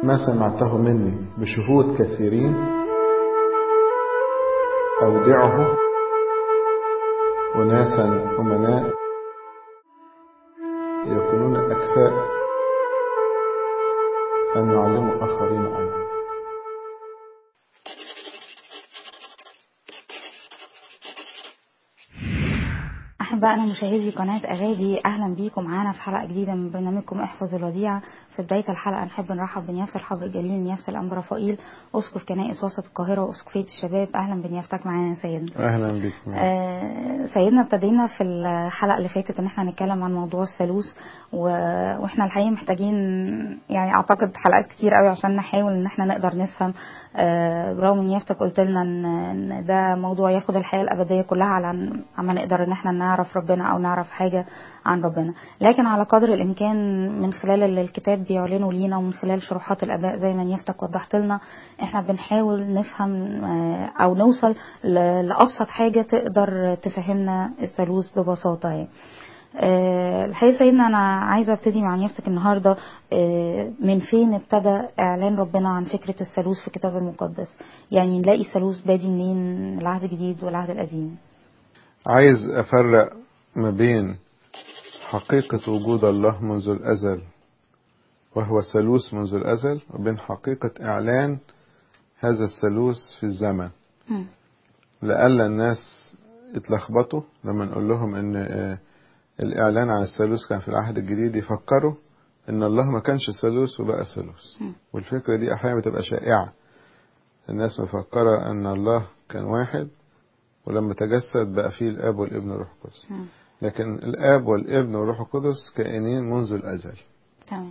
ما سمعته مني بشهود كثيرين أودعه أناسا أمناء يكونون أكفاء أن يعلموا آخرين أيضا أحبائنا مشاهدي قناة أغادي أهلا بيكم معانا في حلقة جديدة من برنامجكم احفظ الوديعة في بداية الحلقة نحب نرحب بنيافة الحبر الجليل نيافة الأنبا رفائيل أسقف كنائس وسط القاهرة وأسقفية الشباب أهلا بنيافتك معانا يا سيدنا أهلا بك آه سيدنا ابتدينا في الحلقة اللي فاتت إن احنا نتكلم عن موضوع الثالوث و... وإحنا الحقيقة محتاجين يعني أعتقد حلقات كتير قوي عشان نحاول إن احنا نقدر نفهم آه برغم إن نيافتك قلت لنا إن... إن ده موضوع ياخد الحياة الأبدية كلها على عما نقدر إن احنا نعرف ربنا أو نعرف حاجة عن ربنا لكن على قدر الإمكان من خلال اللي الكتاب بيعلنه لينا ومن خلال شروحات الآباء زي ما نيافتك وضحت لنا احنا بنحاول نفهم أو نوصل لأبسط حاجة تقدر تفهمنا الثالوث ببساطة يعني. أه الحقيقة سيدنا أنا عايزة أبتدي مع نيافتك النهاردة أه من فين ابتدى إعلان ربنا عن فكرة الثالوث في الكتاب المقدس يعني نلاقي الثالوث بادي منين العهد الجديد والعهد القديم عايز أفرق ما بين حقيقة وجود الله منذ الأزل وهو ثالوث منذ الأزل وبين حقيقة إعلان هذا الثالوث في الزمن لألا الناس يتلخبطوا لما نقول لهم إن الإعلان عن الثالوث كان في العهد الجديد يفكروا إن الله ما كانش ثالوث وبقى ثالوث والفكرة دي أحيانا بتبقى شائعة الناس مفكرة أن الله كان واحد ولما تجسد بقى فيه الآب والابن والروح القدس لكن الآب والابن والروح القدس كائنين منذ الأزل تمام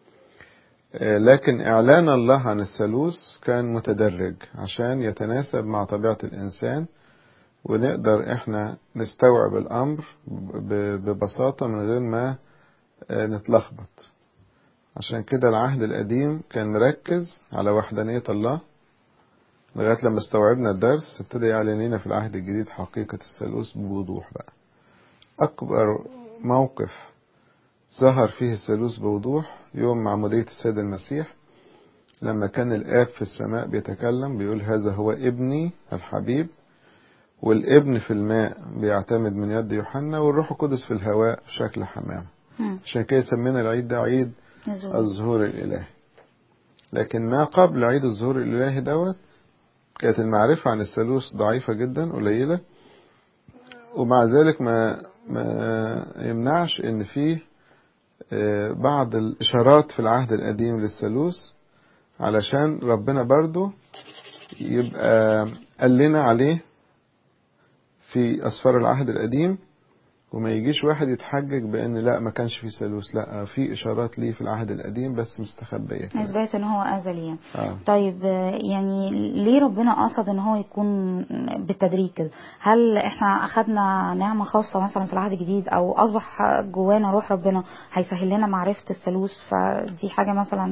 لكن إعلان الله عن الثالوث كان متدرج عشان يتناسب مع طبيعة الإنسان ونقدر إحنا نستوعب الأمر ببساطة من غير ما نتلخبط عشان كده العهد القديم كان مركز على وحدانية الله لغاية لما استوعبنا الدرس ابتدى يعلن لنا في العهد الجديد حقيقة الثالوث بوضوح بقى أكبر موقف ظهر فيه الثالوث بوضوح يوم معمودية السيد المسيح لما كان الآب في السماء بيتكلم بيقول هذا هو ابني الحبيب والابن في الماء بيعتمد من يد يوحنا والروح القدس في الهواء في شكل حمام عشان كده سمينا العيد ده عيد الظهور الإلهي لكن ما قبل عيد الظهور الإلهي دوت كانت المعرفة عن الثالوث ضعيفة جدا قليلة ومع ذلك ما ما يمنعش ان فيه بعض الاشارات في العهد القديم للثالوث علشان ربنا برضو يبقى قال لنا عليه في اسفار العهد القديم وما يجيش واحد يتحجج بان لا ما كانش في ثالوث لا في اشارات ليه في العهد القديم بس مستخبيه اثبات ان هو ازلي يعني. آه. طيب يعني ليه ربنا قصد ان هو يكون بالتدريج كده هل احنا اخذنا نعمه خاصه مثلا في العهد الجديد او اصبح جوانا روح ربنا هيسهل لنا معرفه الثالوث فدي حاجه مثلا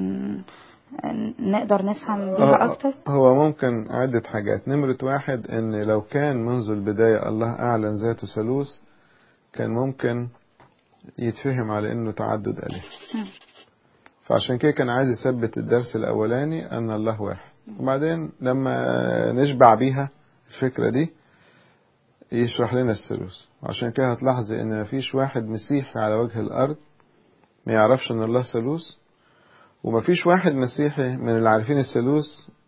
نقدر نفهم بيها اكتر هو ممكن عده حاجات نمره واحد ان لو كان منذ البدايه الله اعلن ذاته ثالوث كان ممكن يتفهم على انه تعدد اله فعشان كده كان عايز يثبت الدرس الاولاني ان الله واحد وبعدين لما نشبع بيها الفكره دي يشرح لنا الثالوث وعشان كده هتلاحظي ان مفيش واحد مسيحي على وجه الارض ما يعرفش ان الله ثالوث ومفيش واحد مسيحي من اللي عارفين الثالوث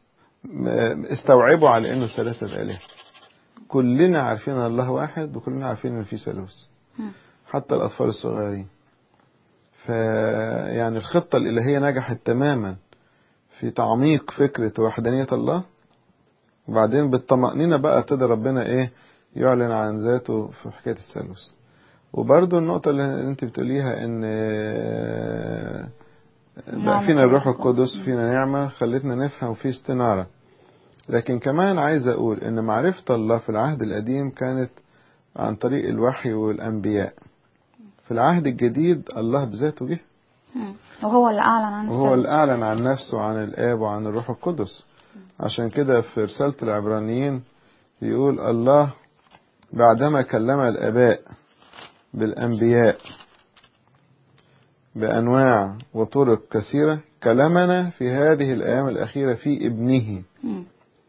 استوعبوا على انه ثلاثه اله كلنا عارفين ان الله واحد وكلنا عارفين ان في ثالوث حتى الاطفال الصغيرين فيعني الخطه الالهيه نجحت تماما في تعميق فكره وحدانيه الله وبعدين بالطمأنينة بقى ابتدى ربنا ايه يعلن عن ذاته في حكاية الثالوث وبرضو النقطة اللي انت بتقوليها ان بقى فينا الروح القدس فينا نعمة خلتنا نفهم وفي استنارة لكن كمان عايز أقول إن معرفة الله في العهد القديم كانت عن طريق الوحي والأنبياء في العهد الجديد الله بذاته جه وهو اللي أعلن عن وهو اللي أعلن عن نفسه وعن الآب وعن الروح القدس عشان كده في رسالة العبرانيين بيقول الله بعدما كلم الآباء بالأنبياء بأنواع وطرق كثيرة كلمنا في هذه الأيام الأخيرة في ابنه مم.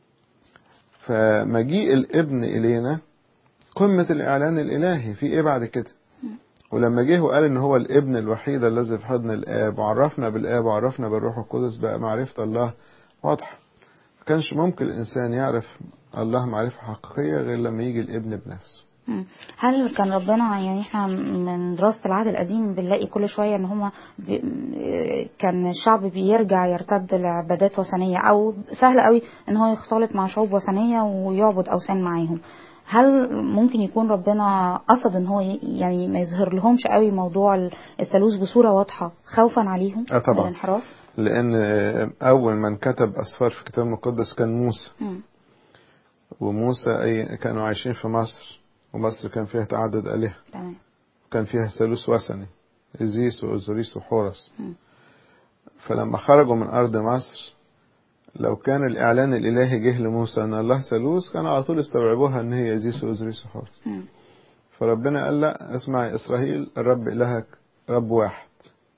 فمجيء الابن إلينا قمة الإعلان الإلهي في إيه بعد كده ولما جه وقال إن هو الابن الوحيد الذي في حضن الآب وعرفنا بالآب وعرفنا بالروح القدس بقى معرفة الله واضحة ما كانش ممكن الإنسان يعرف الله معرفة حقيقية غير لما يجي الابن بنفسه مم. هل كان ربنا يعني احنا من دراسة العهد القديم بنلاقي كل شوية ان هما بي كان الشعب بيرجع يرتد لعبادات وثنية او سهل قوي ان هو يختلط مع شعوب وثنية ويعبد اوثان معاهم هل ممكن يكون ربنا قصد ان هو ي- يعني ما يظهر لهمش قوي موضوع الثالوث بصورة واضحة خوفا عليهم آه طبعا. من الانحراف لأن أول من كتب أسفار في الكتاب المقدس كان موسى مم. وموسى أي كانوا عايشين في مصر ومصر كان فيها تعدد آلهة تمام كان فيها ثالوث وثني إزيس وأوزوريس وحورس مم. فلما خرجوا من أرض مصر لو كان الإعلان الإلهي جه لموسى أن الله ثالوث كانوا على طول استوعبوها أن هي إزيس وأوزوريس وحورس مم. فربنا قال لا اسمع يا إسرائيل الرب إلهك رب واحد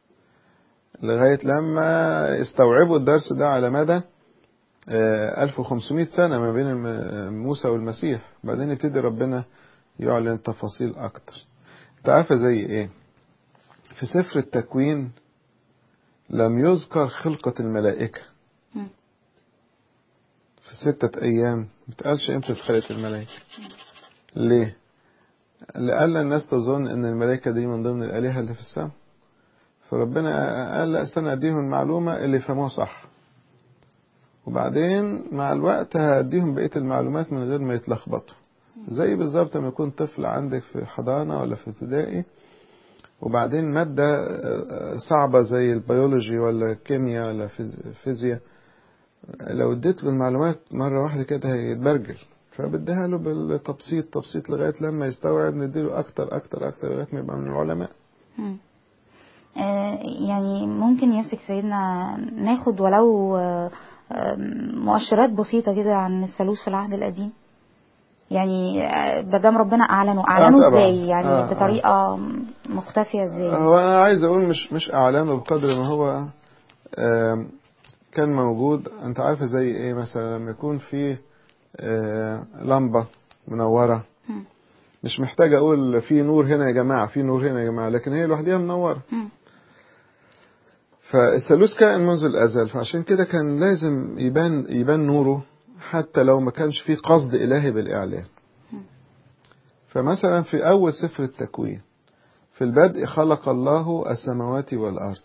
لغاية لما استوعبوا الدرس ده على مدى آه، 1500 سنة ما بين الم- موسى والمسيح بعدين يبتدي ربنا يعلن تفاصيل أكتر انت عارفة زي إيه في سفر التكوين لم يذكر خلقة الملائكة مم. في ستة أيام متقالش إمتى اتخلقت الملائكة ليه؟ لألا الناس تظن إن الملائكة دي من ضمن الآلهة اللي في السماء فربنا قال لا استنى أديهم المعلومة اللي يفهموها صح وبعدين مع الوقت هديهم بقية المعلومات من غير ما يتلخبطوا زي بالظبط لما يكون طفل عندك في حضانة ولا في ابتدائي وبعدين مادة آه، صعبة زي البيولوجي ولا الكيمياء ولا فيز- فيزياء لو اديت له المعلومات مرة واحدة كده هيتبرجل فبديها له بالتبسيط تبسيط لغاية لما يستوعب نديله أكتر أكتر أكتر لغاية ما يبقى من العلماء مم. آه، يعني ممكن يمسك سيدنا ناخد ولو آه، آه، مؤشرات بسيطة كده عن الثالوث في العهد القديم يعني آه، مادام ربنا أعلنه أعلنه طبعاً. ازاي يعني آه، آه. بطريقة مختفية ازاي هو أنا عايز أقول مش مش إعلانه بقدر ما هو آم، كان موجود أنت عارفة زي إيه مثلا لما يكون في آه، لمبة منورة مم. مش محتاج أقول في نور هنا يا جماعة في نور هنا يا جماعة لكن هي لوحدها منورة مم. فالثالوث كائن منذ الأزل فعشان كده كان لازم يبان يبان نوره حتى لو ما كانش فيه قصد إلهي بالإعلان فمثلا في أول سفر التكوين في البدء خلق الله السماوات والأرض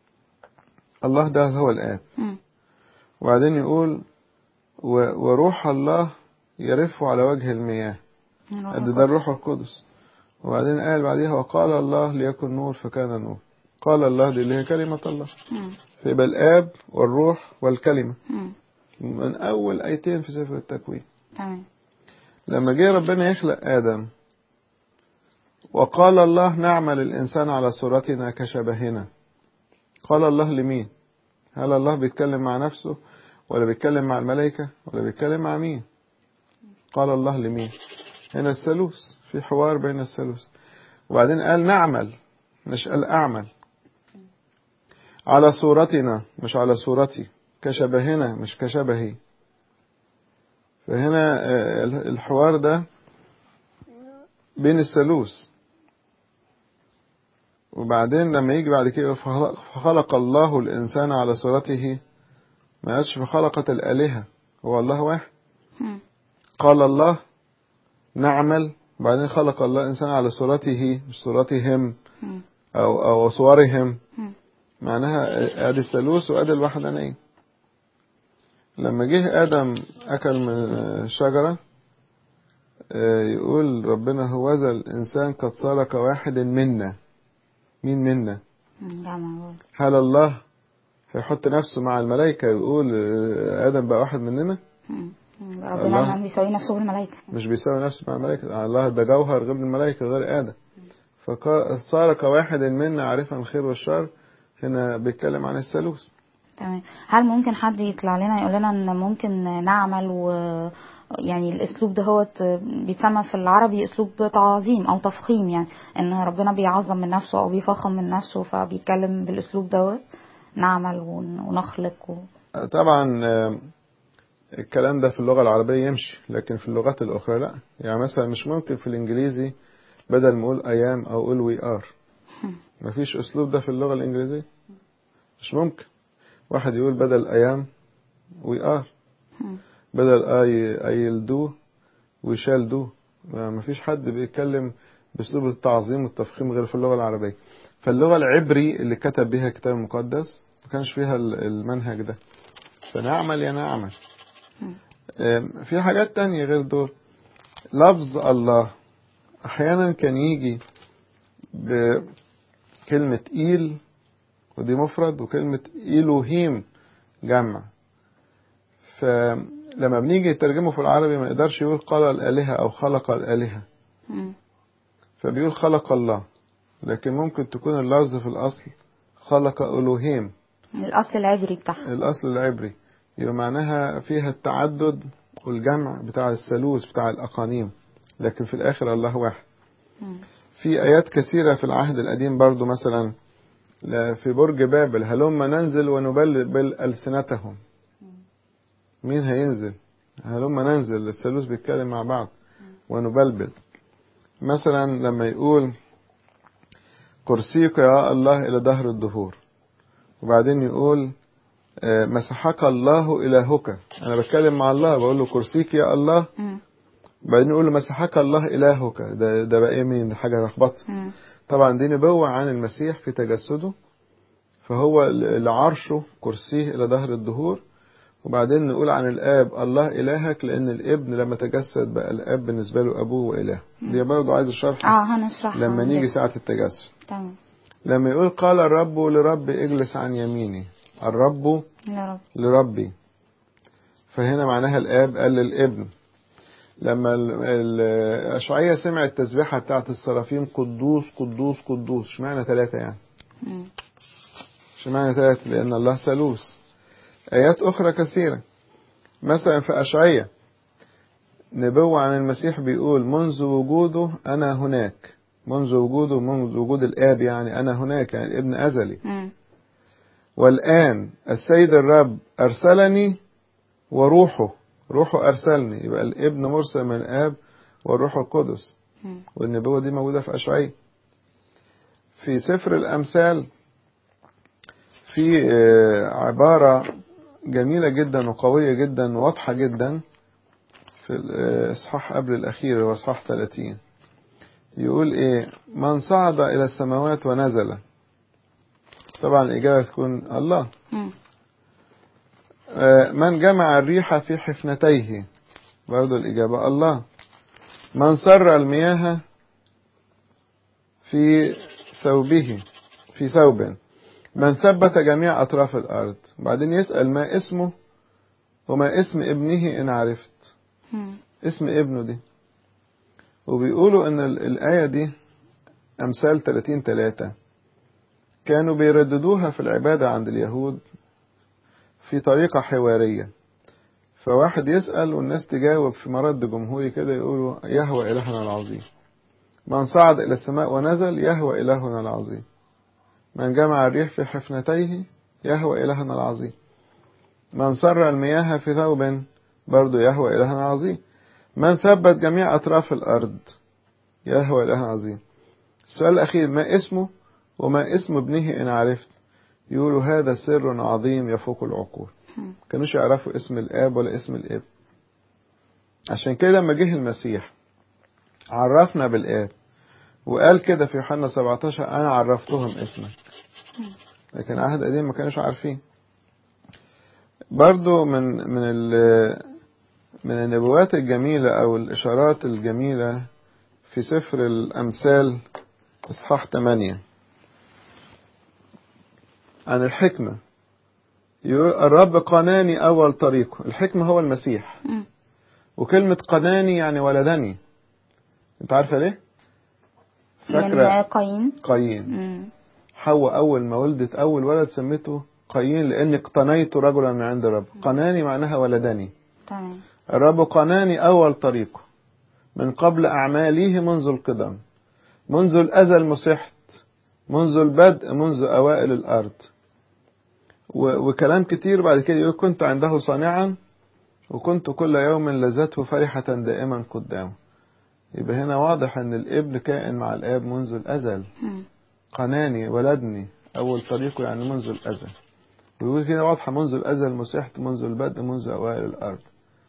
الله ده هو الآب مم. وبعدين يقول و- وروح الله يرف على وجه المياه قد ده الروح القدس وبعدين قال بعديها وقال الله ليكن نور فكان نور قال الله دي اللي هي كلمة الله مم. فيبقى الآب والروح والكلمة مم. من أول آيتين في سفر التكوين تمام لما جه ربنا يخلق آدم وقال الله نعمل الإنسان على صورتنا كشبهنا قال الله لمين هل الله بيتكلم مع نفسه ولا بيتكلم مع الملائكة ولا بيتكلم مع مين قال الله لمين هنا الثالوث في حوار بين الثالوث وبعدين قال نعمل مش قال أعمل على صورتنا مش على صورتي كشبهنا مش كشبهي فهنا آه، الحوار ده بين الثالوث وبعدين لما يجي بعد كده فخلق- فخلق الله الإنسان على صورته ما قالش فخلقت الآلهة هو الله واحد مم. قال الله نعمل بعدين خلق الله الإنسان على صورته مش صورتهم مم. أو أو صورهم مم. معناها ادي الثالوث وادي الوحدانية لما جه ادم اكل من الشجرة آه، يقول ربنا هوذا الانسان قد صار كواحد منا مين منا مم. جمع هل الله هيحط نفسه مع الملائكة ويقول آه، ادم بقى واحد مننا مم. مم. الله. ربنا ما بيساوي نفسه بالملائكة مش بيساوي نفسه مع الملائكة الله ده جوهر غير الملائكة غير ادم فصار كواحد منا عارفا الخير والشر هنا بيتكلم عن الثالوث تمام هل ممكن حد يطلع لنا يقول لنا ان ممكن نعمل و... يعني الاسلوب ده هو بيتسمى في العربي اسلوب تعظيم او تفخيم يعني ان ربنا بيعظم من نفسه او بيفخم من نفسه فبيتكلم بالاسلوب دوت نعمل ون- ونخلق و... طبعا آه، الكلام ده في اللغة العربية يمشي لكن في اللغات الأخرى لا يعني مثلا مش ممكن في الإنجليزي بدل ما أقول أيام أو أقول وي آر مفيش أسلوب ده في اللغة الإنجليزية مش ممكن واحد يقول بدل أيام وي آر بدل أي أي دو وي شال دو مفيش حد بيتكلم بأسلوب التعظيم والتفخيم غير في اللغة العربية فاللغة العبري اللي كتب بها الكتاب المقدس ما كانش فيها ال- المنهج ده فنعمل يا نعمل آم، في حاجات تانية غير دول لفظ الله أحيانا كان يجي بكلمة إيل ودي مفرد وكلمة إيلوهيم جمع فلما بنيجي نترجمه في العربي ما يقدرش يقول قال الآلهة أو خلق الآلهة مم. فبيقول خلق الله لكن ممكن تكون اللفظ في الأصل خلق ألوهيم الاصل العبري بتاعها الأصل العبري يبقى معناها فيها التعدد والجمع بتاع الثالوث بتاع الأقانيم لكن في الآخر الله واحد مم. في آيات كثيرة في العهد القديم برضو مثلا لا- في برج بابل هلم ننزل ونبلبل ألسنتهم مين هينزل هلم ننزل الثالوث بيتكلم مع بعض ونبلبل مثلا لما يقول كرسيك يا الله إلى دهر الدهور وبعدين يقول آه، مسحك الله إلهك أنا بتكلم مع الله بقول له كرسيك يا الله مم. بعدين يقول له مسحك الله إلهك ده, ده بقى إيه مين ده حاجة لخبطة مم. طبعا دي نبوة عن المسيح في تجسده فهو اللي عرشه كرسيه إلى دهر الدهور وبعدين نقول عن الآب الله إلهك لأن الابن لما تجسد بقى الآب بالنسبة له أبوه وإله دي برضه عايز الشرح اه هنشرح لما نيجي ساعة التجسد تمام لما يقول قال الرب لرب اجلس عن يميني الرب يا رب لربي فهنا معناها الآب قال للابن لما ال- ال- أشعية سمع التسبيحة بتاعت السرافيم قدوس قدوس قدوس اشمعنى ثلاثة يعني مم. اشمعنى ثلاثة لأن الله ثالوث آيات أخرى كثيرة مثلا في أشعية نبوة عن المسيح بيقول منذ وجوده أنا هناك منذ وجوده منذ وجود الآب يعني أنا هناك يعني الابن أزلي مم. والآن السيد الرب أرسلني وروحه روحه أرسلني يبقى الابن مرسل من الآب والروح القدس مم. والنبوة دي موجودة في أشعية في سفر الأمثال في آه، عبارة جميلة جدا وقوية جدا وواضحة جدا في الإصحاح قبل الأخير هو إصحاح 30 يقول إيه من صعد إلى السماوات ونزل طبعا الإجابة تكون الله مم. آه، من جمع الريح في حفنتيه برضو الإجابة الله من سر المياه في ثوبه في ثوب من ثبت جميع أطراف الأرض بعدين يسأل ما اسمه وما اسم ابنه إن عرفت مم. اسم ابنه دي وبيقولوا ان ال- الآية دي أمثال 30 3 كانوا بيرددوها في العبادة عند اليهود في طريقة حوارية فواحد يسأل والناس تجاوب في مرد جمهوري كده يقولوا يهوى إلهنا العظيم من صعد إلى السماء ونزل يهوى إلهنا العظيم من جمع الريح في حفنتيه يهوى إلهنا العظيم من سر المياه في ثوب برضو يهوى إلهنا العظيم من ثبت جميع أطراف الأرض يهوى إله عظيم السؤال الأخير ما اسمه وما اسم ابنه إن عرفت يقولوا هذا سر عظيم يفوق العقول مم. كانوش يعرفوا اسم الآب ولا اسم الابن عشان كده لما جه المسيح عرفنا بالآب وقال كده في يوحنا 17 أنا عرفتهم اسمك لكن العهد القديم ما كانوش عارفين برضو من من ال من النبوات الجميلة أو الإشارات الجميلة في سفر الأمثال إصحاح 8 عن الحكمة يقول الرب قناني أول طريقه الحكمة هو المسيح مم. وكلمة قناني يعني ولدني أنت عارفة ليه؟ من فاكرة قايين قايين مم. حواء أول ما ولدت أول ولد سميته قايين لأني اقتنيت رجلا من عند الرب قناني معناها ولدني تمام الرب قناني أول طريقه من قبل أعماله منذ القدم منذ الأزل مسحت منذ البدء منذ أوائل الأرض وكلام كتير بعد كده يقول كنت عنده صانعا وكنت كل يوم لذته فرحة دائما قدامه يبقى هنا واضح ان الابن كائن مع الاب منذ الازل قناني ولدني اول طريقه يعني منذ الازل ويقول كده واضحة منذ الازل مسحت منذ البدء منذ اوائل الارض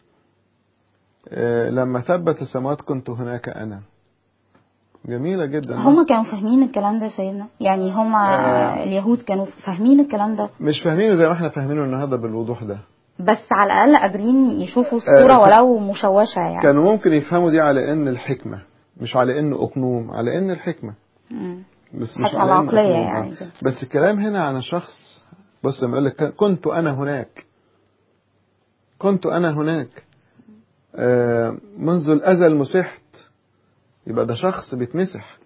لما ثبت السماوات كنت هناك انا جميلة جدا هم كانوا فاهمين الكلام ده سيدنا يعني هم آه اليهود كانوا فاهمين الكلام ده مش فاهمينه زي ما احنا فاهمينه النهارده بالوضوح ده بس على الاقل قادرين يشوفوا الصوره آه ولو مشوشه يعني كانوا ممكن يفهموا دي على ان الحكمه مش على ان اقنوم على ان الحكمه مم. بس مش حكمة على إن العقلية أقنوم. يعني آه. بس الكلام هنا عن شخص بص لما يقول لك كنت انا هناك كنت انا هناك آه منذ الازل مسحت يبقى ده شخص بيتمسح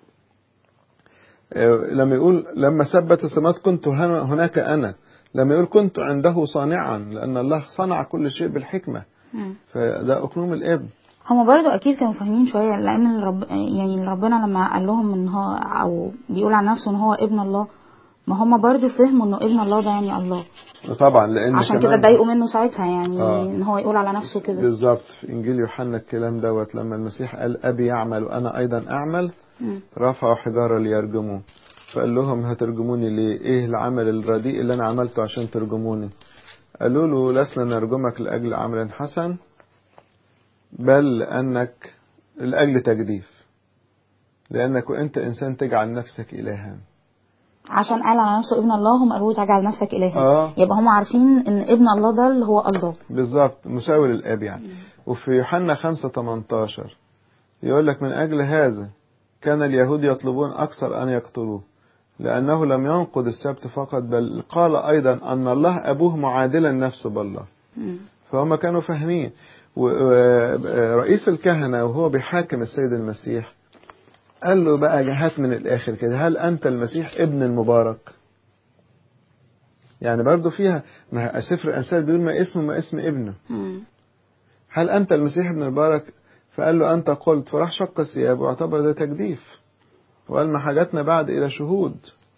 لما يقول لما ثبت السماوات كنت هناك أنا لما يقول كنت عنده صانعا لأن الله صنع كل شيء بالحكمة مم. فده أقنوم الابن هما برضو اكيد كانوا فاهمين شويه لان الرب يعني ربنا لما قال لهم ان هو او بيقول عن نفسه ان هو ابن الله ما هما برضو فهموا انه ابن الله ده يعني الله طبعا لأن عشان كمان كده اتضايقوا منه ساعتها يعني آه. ان هو يقول على نفسه كده بالظبط في إنجيل يوحنا الكلام دوت لما المسيح قال أبي يعمل وأنا أيضا أعمل مم. رفعوا حجارة ليرجموه فقال لهم هترجموني ليه ايه العمل الرديء اللي انا عملته عشان ترجموني قالوا له لسنا نرجمك لأجل عمل حسن بل لأنك لأجل تجديف لأنك وأنت إنسان تجعل نفسك إلها عشان قال على نفسه ابن الله هم قالوا له تجعل نفسك الها آه. يبقى هم عارفين ان ابن الله ده اللي هو الله بالظبط مساوي للآب يعني وفي يوحنا 5 18 يقول لك من أجل هذا كان اليهود يطلبون أكثر أن يقتلوه لأنه لم ينقض السبت فقط بل قال أيضا أن الله أبوه معادلا نفسه بالله مم. فهم كانوا فاهمين ورئيس الكهنة وهو بيحاكم السيد المسيح قال له بقى هات من الآخر كده هل أنت المسيح ابن المبارك يعني برضو فيها ما سفر الأمثال بيقول ما اسمه ما اسم ابنه مم. هل أنت المسيح ابن المبارك فقال له أنت قلت فراح شق الثياب واعتبر ده تجديف وقال ما حاجتنا بعد إلى شهود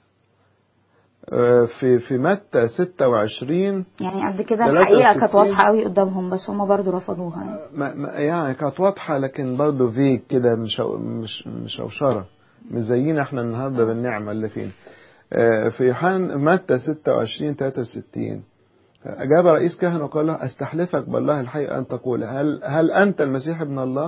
آه، في في متى 26 يعني قد كده 63. الحقيقه كانت واضحه قوي قدامهم بس هم برضو رفضوها يعني ما ما- يعني كانت واضحة لكن برضه فيك كده مش مش مشوشرة مش زينا احنا النهارده بالنعمة اللي فينا. آه، في يوحنا متى 26 63 أجاب رئيس كهنة وقال له أستحلفك بالله الحي أن تقول هل هل أنت المسيح ابن الله؟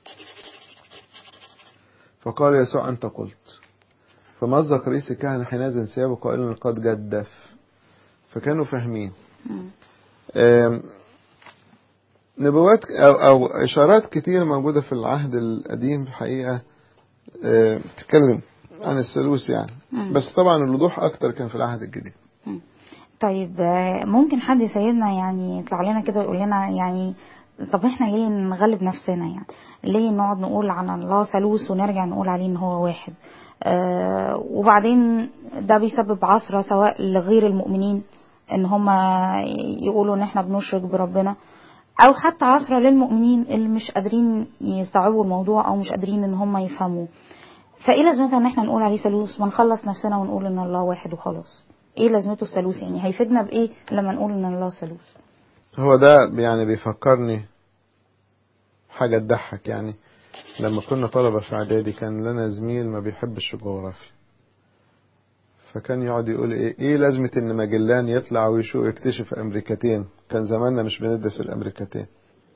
فقال يسوع أنت قلت. فمزق رئيس الكهنة حينئذ ثيابه قائلا قد جدف. فكانوا فاهمين. مم. آم، نبوات أو, أو إشارات كتير موجودة في العهد القديم الحقيقة آم، بتتكلم عن الثالوث يعني مم. بس طبعا الوضوح أكتر كان في العهد الجديد طيب آه، ممكن حد سيدنا يعني يطلع لنا كده ويقول لنا يعني طب احنا ليه نغلب نفسنا يعني ليه نقعد نقول عن الله ثالوث ونرجع نقول عليه ان هو واحد آه وبعدين ده بيسبب عثرة سواء لغير المؤمنين ان هم يقولوا ان احنا بنشرك بربنا او حتى عثرة للمؤمنين اللي مش قادرين يستوعبوا الموضوع او مش قادرين ان هم يفهموه فايه لازمتها ان احنا نقول عليه ثالوث ما نخلص نفسنا ونقول ان الله واحد وخلاص ايه لازمته الثالوث يعني هيفيدنا بايه لما نقول ان الله ثالوث هو ده يعني بيفكرني حاجة تضحك يعني لما كنا طلبة في إعدادي كان لنا زميل ما بيحبش الجغرافيا فكان يقعد يقول ايه ايه لازمة ان ماجلان يطلع ويشوف يكتشف امريكتين كان زماننا مش بندرس الامريكتين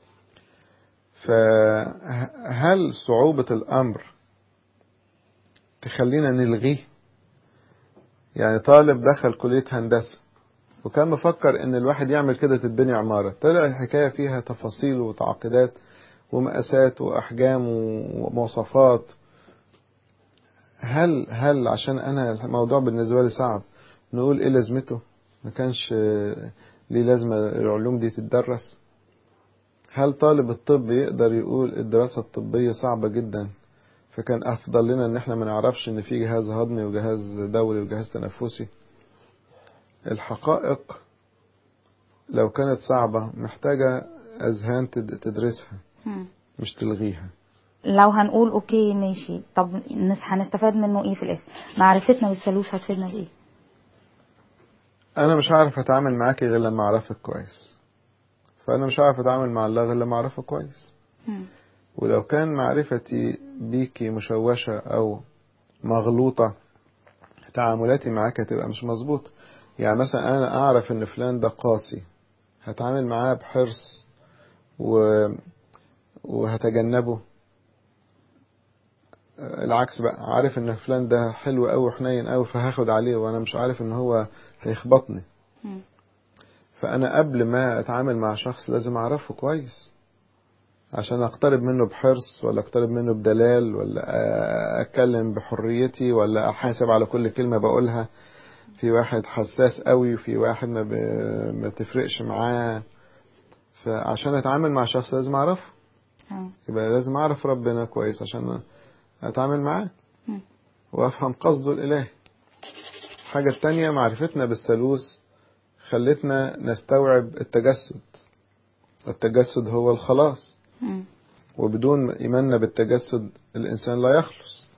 فهل صعوبة الامر تخلينا نلغيه يعني طالب دخل كلية هندسة وكان مفكر ان الواحد يعمل كده تتبني عمارة طلع الحكاية فيها تفاصيل وتعقيدات ومقاسات واحجام ومواصفات هل هل عشان انا الموضوع بالنسبه لي صعب نقول ايه لازمته ما كانش ليه لازمه العلوم دي تتدرس هل طالب الطب يقدر يقول الدراسه الطبيه صعبه جدا فكان افضل لنا ان احنا ما نعرفش ان في جهاز هضمي وجهاز دوري وجهاز تنفسي الحقائق لو كانت صعبه محتاجه أذهان تد- تدرسها مم. مش تلغيها لو هنقول اوكي ماشي طب نس- هنستفاد منه ايه في الاخر معرفتنا بالثالوث هتفيدنا بايه أنا مش هعرف أتعامل معاكي غير لما أعرفك كويس فأنا مش هعرف أتعامل مع الله غير لما أعرفه كويس مم. ولو كان معرفتي بيكي مشوشة أو مغلوطة تعاملاتي معاك هتبقى مش مظبوطة يعني مثلا أنا أعرف إن فلان ده قاسي هتعامل معاه بحرص و... وهتجنبه العكس بقى عارف ان فلان ده حلو قوي وحنين قوي فهاخد عليه وانا مش عارف ان هو هيخبطني مم. فانا قبل ما اتعامل مع شخص لازم اعرفه كويس عشان اقترب منه بحرص ولا اقترب منه بدلال ولا اتكلم بحريتي ولا احاسب على كل كلمة بقولها في واحد حساس قوي وفي واحد ما, ب... ما تفرقش معاه فعشان اتعامل مع شخص لازم اعرفه آه. يبقى لازم اعرف ربنا كويس عشان اتعامل معاه مم. وافهم قصده الالهي الحاجة التانية معرفتنا بالثالوث خلتنا نستوعب التجسد التجسد هو الخلاص مم. وبدون إيماننا بالتجسد الإنسان لا يخلص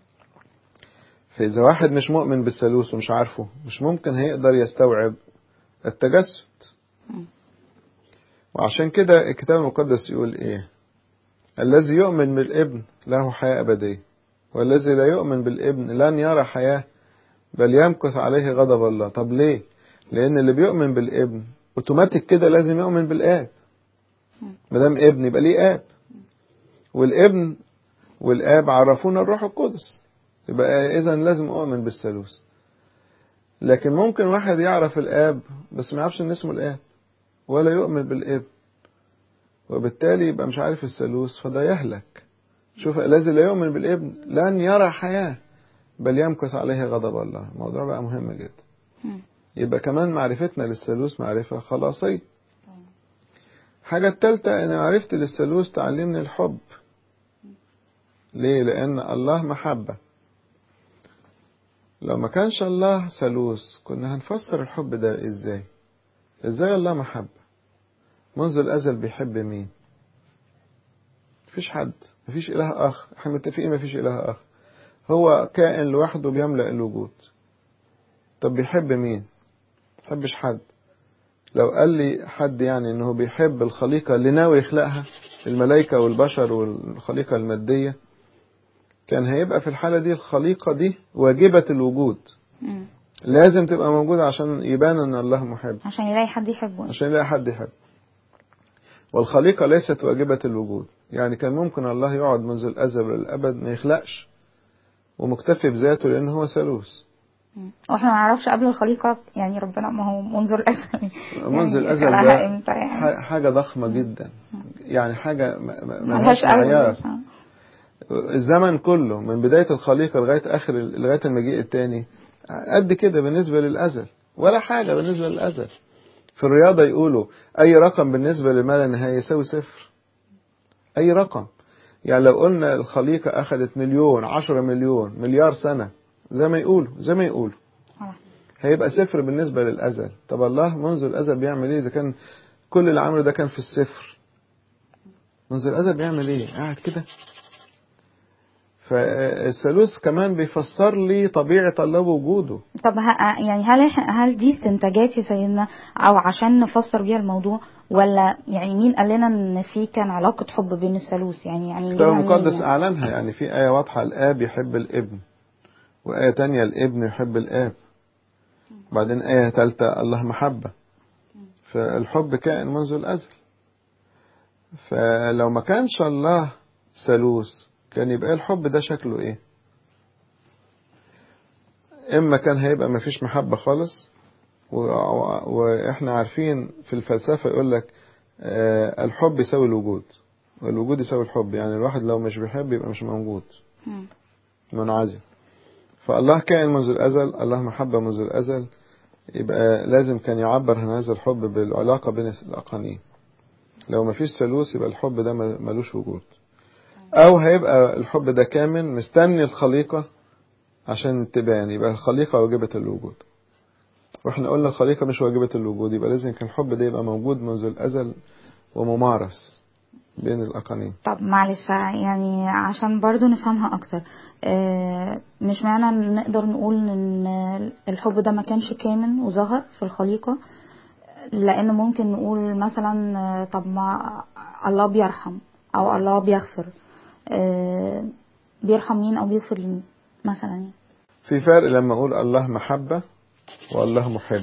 فإذا واحد مش مؤمن بالثالوث ومش عارفه مش ممكن هيقدر يستوعب التجسد مم. وعشان كده الكتاب المقدس يقول إيه الذي يؤمن بالابن له حياة أبدية والذي لا يؤمن بالابن لن يرى حياة بل يمكث عليه غضب الله طب ليه لأن اللي بيؤمن بالابن اوتوماتيك كده لازم يؤمن بالآب ما دام ابن يبقى ليه آب والابن والآب عرفونا الروح القدس يبقى إذا لازم أؤمن بالثالوث لكن ممكن واحد يعرف الآب بس ما يعرفش إن اسمه الآب ولا يؤمن بالابن وبالتالي يبقى مش عارف الثالوث فده يهلك شوف الذي لا يؤمن بالابن لن يرى حياة بل يمكث عليه غضب الله الموضوع بقى مهم جدا مم. يبقى كمان معرفتنا للثالوث معرفة خلاصية حاجة التالتة أن معرفتي للثالوث تعلمني الحب ليه؟ لأن الله محبة لو ما كانش الله ثالوث كنا هنفسر الحب ده إزاي؟ إزاي الله محبة؟ منذ الأزل بيحب مين؟ مفيش حد مفيش إله آخر احنا متفقين مفيش إله آخر هو كائن لوحده بيملأ الوجود طب بيحب مين؟ بيحبش حد لو قال لي حد يعني انه بيحب الخليقة اللي ناوي يخلقها الملائكة والبشر والخليقة المادية كان هيبقى في الحالة دي الخليقة دي واجبة الوجود مم. لازم تبقى موجودة عشان يبان ان الله محب عشان يلاقي حد يحبه عشان يلاقي حد يحب والخليقة ليست واجبة الوجود يعني كان ممكن الله يقعد منذ الأزل والأبد ما يخلقش ومكتفي بذاته لأنه هو ثالوث مم. واحنا ما نعرفش قبل الخليقة يعني ربنا ما هو منذ الأزل منذ يعني الأزل خلقها ده امتى يعني ح- حاجة ضخمة جدا يعني حاجة ما- ما- ملهاش ملهاش معيار أول آه. الزمن كله من بداية الخليقة لغاية آخر لغاية المجيء التاني قد كده بالنسبة للأزل ولا حاجة بالنسبة للأزل في الرياضة يقولوا أي رقم بالنسبة لما لا نهاية يساوي صفر أي رقم يعني لو قلنا الخليقة أخذت مليون عشرة مليون مليار سنة زي ما يقولوا زي ما يقولوا آه. هيبقى صفر بالنسبة للأزل طب الله منذ الأزل بيعمل إيه إذا كان كل اللي عمله ده كان في الصفر منذ الأزل بيعمل إيه قاعد كده فالثالوث كمان بيفسر لي طبيعة الله ووجوده طب ه- يعني هل إح- هل دي استنتاجات يا سيدنا او عشان نفسر بيها الموضوع ولا يعني مين قال لنا ان في كان علاقة حب بين الثالوث يعني يعني الكتاب نجيبها منين المقدس يعني؟ أعلنها يعني في آية واضحة الآب يحب الابن وآية تانية الابن يحب الآب بعدين آية ثالثة الله محبة فالحب كائن منذ الأزل فلو ما كانش الله ثالوث كان يبقى الحب ده شكله ايه اما كان هيبقى ما فيش محبة خالص و... و... واحنا عارفين في الفلسفة يقول لك آه الحب يساوي الوجود والوجود يساوي الحب يعني الواحد لو مش بيحب يبقى مش موجود مم. منعزل فالله كائن منذ الأزل الله محبة منذ الأزل يبقى لازم كان يعبر عن هذا الحب بالعلاقة بين الأقانيم لو ما فيش ثالوث يبقى الحب ده ملوش وجود أو هيبقى الحب ده كامل مستني الخليقة عشان تبان يبقى الخليقة واجبة الوجود واحنا قلنا الخليقة مش واجبة الوجود يبقى لازم كان الحب ده يبقى موجود منذ الأزل وممارس بين الأقانيم طب معلش يعني عشان برضو نفهمها اكتر آه، مش معنى إن نقدر نقول ان الحب ده ما كانش كامن وظهر في الخليقة لان ممكن نقول مثلا آه، طب ما الله بيرحم او الله بيغفر آه، بيرحم مين او بيغفر لمين مثلا يعني في فرق لما أقول الله محبة والله محب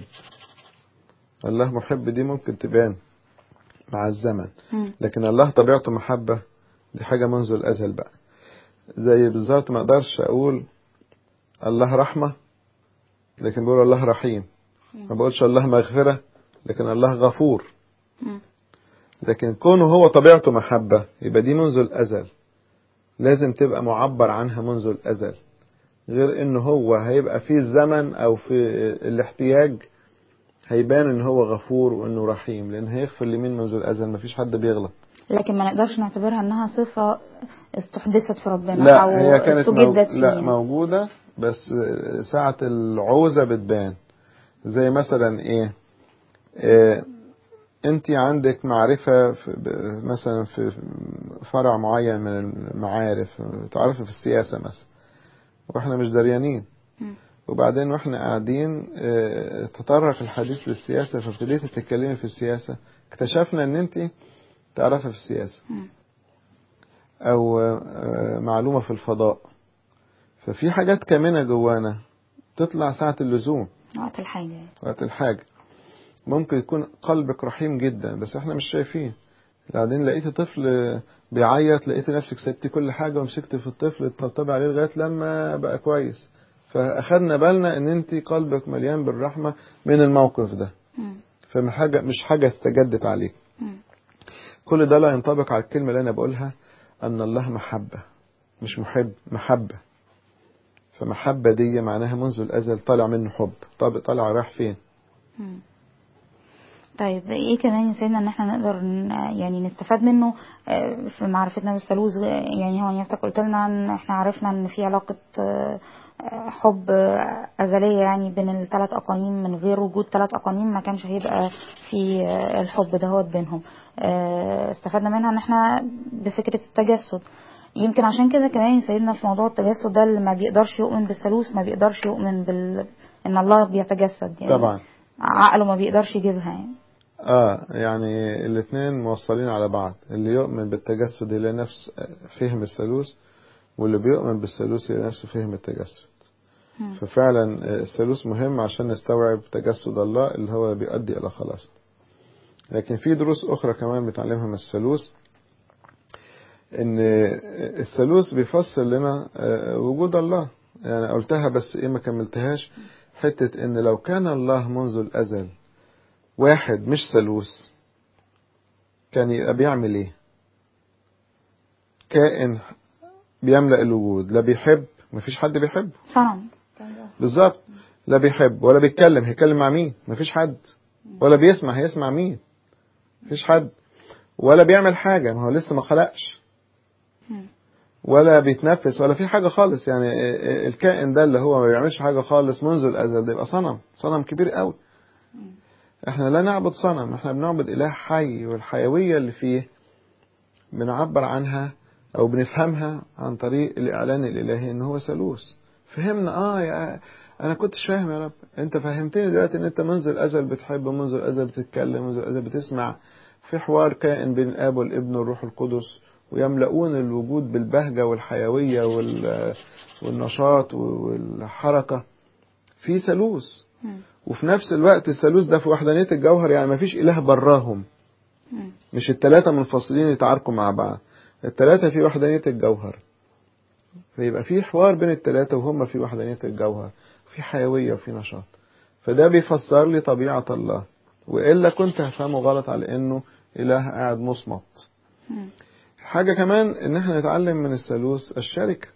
الله محب دي ممكن تبان مع الزمن مم. لكن الله طبيعته محبة دي حاجة منذ الأزل بقى زي بالظبط ما أقدرش أقول الله رحمة لكن بقول الله رحيم ما بقولش الله مغفرة لكن الله غفور مم. لكن كونه هو طبيعته محبة يبقى دي منذ الأزل لازم تبقى معبر عنها منذ الأزل غير إن هو هيبقى في الزمن أو في الاحتياج هيبان إن هو غفور وإنه رحيم لأن هيغفر لمين منذ الأزل مفيش حد بيغلط لكن ما نقدرش نعتبرها انها صفة استحدثت في ربنا لا او هي كانت مو... استجدت فيه لا يعني. موجودة بس ساعة العوزة بتبان زي مثلا ايه, إيه انت عندك معرفة في ب- مثلا في فرع معين من المعارف تعرفي في السياسة مثلا واحنا مش دريانين مم. وبعدين واحنا قاعدين اه، تطرق الحديث للسياسة فابتديتي تتكلمي في السياسة اكتشفنا ان انت تعرفي في السياسة مم. او اه، معلومة في الفضاء ففي حاجات كامنة جوانا تطلع ساعة اللزوم وقت الحاجة يعني. وقت الحاجة ممكن يكون قلبك رحيم جدا بس احنا مش شايفين بعدين لقيت طفل بيعيط لقيت نفسك سبتي كل حاجة ومسكت في الطفل تطبطبي عليه لغاية لما بقى كويس فأخدنا بالنا ان انت قلبك مليان بالرحمة من الموقف ده مم. فمش حاجة مش حاجة استجدت عليك مم. كل ده لا ينطبق على الكلمة اللي أنا بقولها أن الله محبة مش محب محبة فمحبة دي معناها منذ الأزل طالع منه حب طب طالع رايح فين مم. طيب ايه كمان يساعدنا ان احنا نقدر ن- يعني نستفاد منه آه، في معرفتنا بالثالوث يعني هو نفتك قلت لنا ان احنا عرفنا ان في علاقة آه، آه، حب آه، أزلية يعني بين الثلاث أقانيم من غير وجود ثلاث أقانيم ما كانش هيبقى في آه، الحب دهوت بينهم آه، استفدنا منها ان احنا بفكرة التجسد يمكن عشان كده كمان سيدنا في موضوع التجسد ده اللي ما بيقدرش يؤمن بالثالوث ما بيقدرش يؤمن بال ان الله بيتجسد يعني طبعا عقله ما بيقدرش يجيبها يعني اه يعني الاثنين موصلين على بعض اللي يؤمن بالتجسد يلاقي نفس فهم الثالوث واللي بيؤمن بالثالوث يلاقي نفسه فهم التجسد مم. ففعلا الثالوث مهم عشان نستوعب تجسد الله اللي هو بيؤدي إلى خلاص لكن في دروس أخرى كمان بتعلمها من الثالوث إن الثالوث بيفسر لنا آه، وجود الله يعني قلتها بس إيه ما كملتهاش حتة إن لو كان الله منذ الأزل واحد مش ثالوث كان يبقى بيعمل إيه؟ كائن بيملأ الوجود لا بيحب مفيش حد بيحب صنم بالظبط لا بيحب ولا بيتكلم هيتكلم مع مين مفيش حد ولا بيسمع هيسمع مين مفيش حد ولا بيعمل حاجة ما هو لسه ما خلقش مم. ولا بيتنفس ولا في حاجة خالص يعني الكائن ده اللي هو ما بيعملش حاجة خالص منذ الأزل ده يبقى صنم صنم كبير قوي احنا لا نعبد صنم احنا بنعبد إله حي والحيوية اللي فيه بنعبر عنها أو بنفهمها عن طريق الإعلان الإلهي إن هو ثالوث فهمنا آه يا أنا كنتش فاهم يا رب أنت فهمتني دلوقتي إن أنت منذ الأزل بتحب منذ الأزل بتتكلم منذ الأزل بتسمع في حوار كائن بين الآب والابن والروح القدس ويملؤون الوجود بالبهجة والحيوية وال... والنشاط والحركة في ثالوث مم. وفي نفس الوقت الثالوث ده في وحدانية الجوهر يعني ما فيش إله براهم مم. مش التلاتة منفصلين يتعاركوا مع بعض التلاتة في وحدانية الجوهر فيبقى في حوار بين التلاتة وهم في وحدانية الجوهر في حيوية وفي نشاط فده بيفسر لي طبيعة الله وإلا كنت هفهمه غلط على إنه إله قاعد مصمت مم. حاجة كمان إن إحنا نتعلم من الثالوث الشركة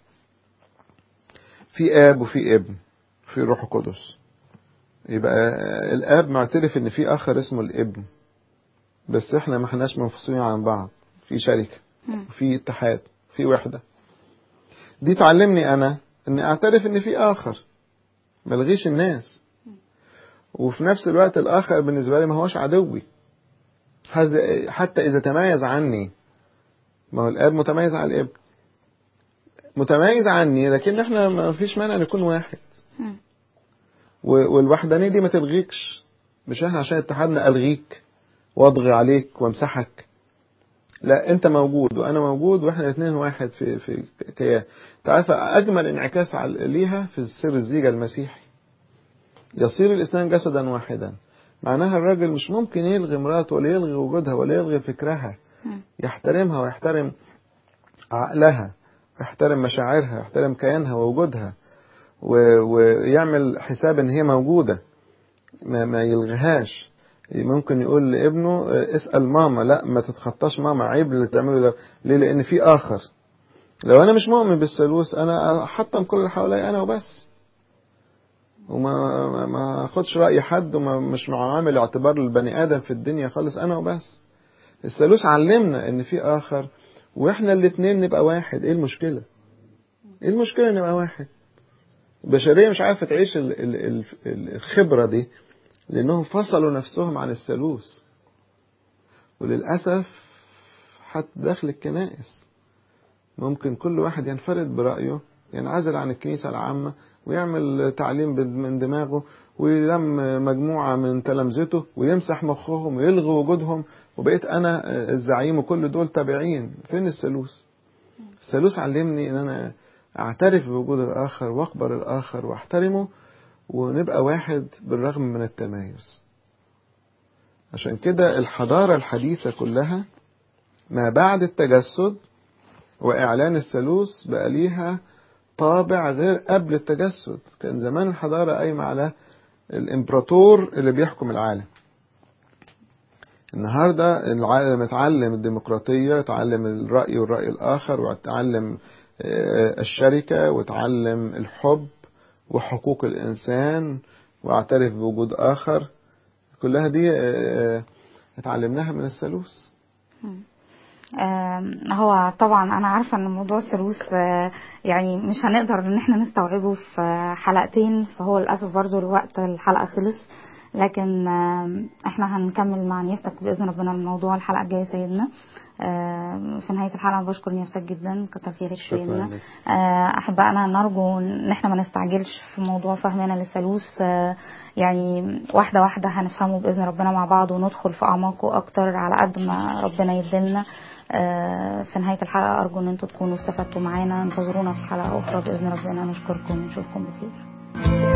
في آب وفي ابن في روح القدس يبقى الآب معترف إن في آخر اسمه الابن بس إحنا ما احناش منفصلين عن بعض في شركة مم. في اتحاد في وحدة دي تعلمني أنا إني أعترف إن في آخر ملغيش الناس وفي نفس الوقت الآخر بالنسبة لي ما هوش عدوي هذا- حتى إذا تميز عني ما هو الآب متميز عن الابن متميز عني لكن احنا ما فيش مانع نكون واحد مم. و- والوحدانية دي ما تلغيكش مش احنا عشان اتحدنا ألغيك واضغي عليك وامسحك لا انت موجود وانا موجود واحنا الاثنين واحد في في كيان تعرف اجمل انعكاس على ليها في سر الزيجة المسيحي يصير الاثنان جسدا واحدا معناها الراجل مش ممكن يلغي مراته ولا يلغي وجودها ولا يلغي فكرها مم. يحترمها ويحترم عقلها ويحترم مشاعرها ويحترم كيانها ووجودها و- ويعمل حساب ان هي موجودة ما, ما يلغيهاش ممكن يقول لابنه اه، اسأل ماما لا ما تتخطاش ماما عيب اللي تعمله ده ليه لان في اخر لو انا مش مؤمن بالثالوث انا احطم كل اللي حواليا انا وبس وما ما, ما اخدش رأي حد وما مش معامل اعتبار للبني ادم في الدنيا خالص انا وبس الثالوث علمنا ان في اخر واحنا الاتنين نبقى واحد ايه المشكلة ايه المشكلة نبقى واحد البشرية مش عارفة تعيش ال- ال- ال- ال- الخبرة دي لانهم فصلوا نفسهم عن الثالوث وللأسف حتى داخل الكنائس ممكن كل واحد ينفرد برأيه ينعزل عن الكنيسة العامة ويعمل تعليم من دماغه ويلم مجموعة من تلامذته ويمسح مخهم ويلغي وجودهم وبقيت أنا الزعيم وكل دول تابعين فين الثالوث؟ الثالوث علمني إن أنا أعترف بوجود الآخر وأقبل الآخر وأحترمه ونبقى واحد بالرغم من التمايز عشان كده الحضارة الحديثة كلها ما بعد التجسد وإعلان الثالوث بقى ليها طابع غير قبل التجسد كان زمان الحضارة قايمة على الإمبراطور اللي بيحكم العالم النهاردة العالم اتعلم الديمقراطية اتعلم الرأي والرأي الآخر واتعلم آه، الشركة واتعلم الحب وحقوق الإنسان واعترف بوجود آخر كلها دي آه، اتعلمناها من الثالوث آم، هو طبعا انا عارفه ان موضوع الثالوث آه، يعني مش هنقدر ان احنا نستوعبه في حلقتين فهو للاسف برضو الوقت الحلقه خلص لكن آم، احنا هنكمل مع نيفتك باذن ربنا الموضوع الحلقه الجايه سيدنا آم، في نهايه الحلقه بشكر نيفتك جدا كتر خيرك شكراً سيدنا لك. آه، احبائنا نرجو ان احنا ما نستعجلش في موضوع فهمنا للثالوث آه، يعني واحده واحده هنفهمه باذن ربنا مع بعض وندخل في اعماقه اكتر على قد ما ربنا يدلنا آه، في نهايه الحلقه ارجو ان انتم تكونوا استفدتوا معانا انتظرونا في حلقه اخرى باذن ربنا نشكركم ونشوفكم بخير